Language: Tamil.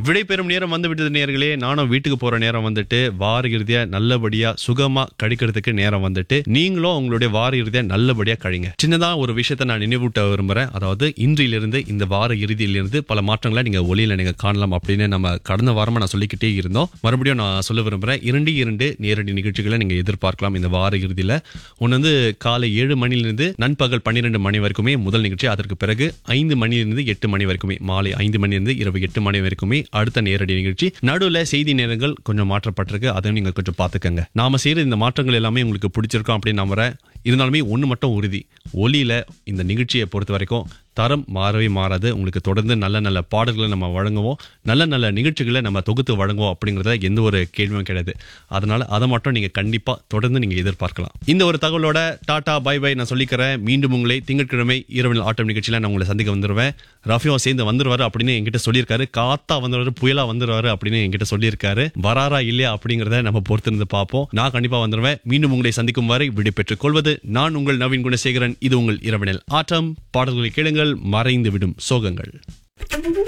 விடை பெறும் நேரம் வந்து விட்டது நேர்களே நானும் வீட்டுக்கு போற நேரம் வந்துட்டு வார இறுதியா நல்லபடியா சுகமா கழிக்கிறதுக்கு நேரம் வந்துட்டு நீங்களும் உங்களுடைய வார இறுதியா நல்லபடியா கழிங்க சின்னதா ஒரு விஷயத்தை நான் நினைவூட்ட விரும்புறேன் அதாவது இன்றிலிருந்து இந்த வார இறுதியிலிருந்து பல மாற்றங்களை நீங்க ஒளியில நீங்க காணலாம் அப்படின்னு நம்ம கடந்த வாரமா நான் சொல்லிக்கிட்டே இருந்தோம் மறுபடியும் நான் சொல்ல விரும்புறேன் இரண்டு இரண்டு நேரடி நிகழ்ச்சிகளை நீங்க எதிர்பார்க்கலாம் இந்த வார இறுதியில ஒன்னு வந்து காலை ஏழு மணிலிருந்து நண்பகல் பன்னிரெண்டு மணி வரைக்குமே முதல் நிகழ்ச்சி அதற்கு பிறகு ஐந்து மணியிலிருந்து எட்டு மணி வரைக்குமே மாலை ஐந்து மணியிலிருந்து இரவு எட்டு மணி வரைக்குமே அடுத்த நேரடி நிகழ்ச்சி நடுவுல செய்தி நேரங்கள் கொஞ்சம் மாற்றப்பட்டிருக்கு அதையும் நீங்க கொஞ்சம் பாத்துக்கங்க நாம செய்யற இந்த மாற்றங்கள் எல்லாமே உங்களுக்கு பிடிச்சிருக்கும் அப்படின்னு நம்புறேன் இருந்தாலுமே ஒண்ணு மட்டும் உறுதி ஒலியில இந்த நிகழ்ச்சியை பொறுத்த வரைக்கும் தரம் மாறவே மாறாது உங்களுக்கு தொடர்ந்து நல்ல நல்ல பாடல்களை நம்ம வழங்குவோம் நல்ல நல்ல நிகழ்ச்சிகளை நம்ம தொகுத்து வழங்குவோம் அப்படிங்கறத எந்த ஒரு கேள்வியும் கிடையாது அதனால அதை மட்டும் நீங்க கண்டிப்பா தொடர்ந்து நீங்க எதிர்பார்க்கலாம் இந்த ஒரு தகவலோட டாடா பை பை நான் சொல்லிக்கிறேன் மீண்டும் உங்களை திங்கட்கிழமை இரவில் ஆட்டம் நிகழ்ச்சியில நான் உங்களை சந்திக்க வந்துருவேன் ரஃபியும் சேர்ந்து வந்துருவாரு அப்படின்னு என்கிட்ட சொல்லியிருக்காரு காத்தா வந்துருவாரு புயலா வந்துருவாரு அப்படின்னு என்கிட்ட சொல்லியிருக்காரு வராரா இல்லையா அப்படிங்கறத நம்ம பொறுத்திருந்து பார்ப்போம் நான் கண்டிப்பா வந்துருவேன் மீண்டும் உங்களை சந்திக்கும் வரை விடை பெற்றுக் கொள்வது நான் உங்கள் நவீன் குணசேகரன் இது உங்கள் இரவினல் ஆட்டம் பாடல்களை கேளுங்கள் மறைந்து விடும் சோகங்கள்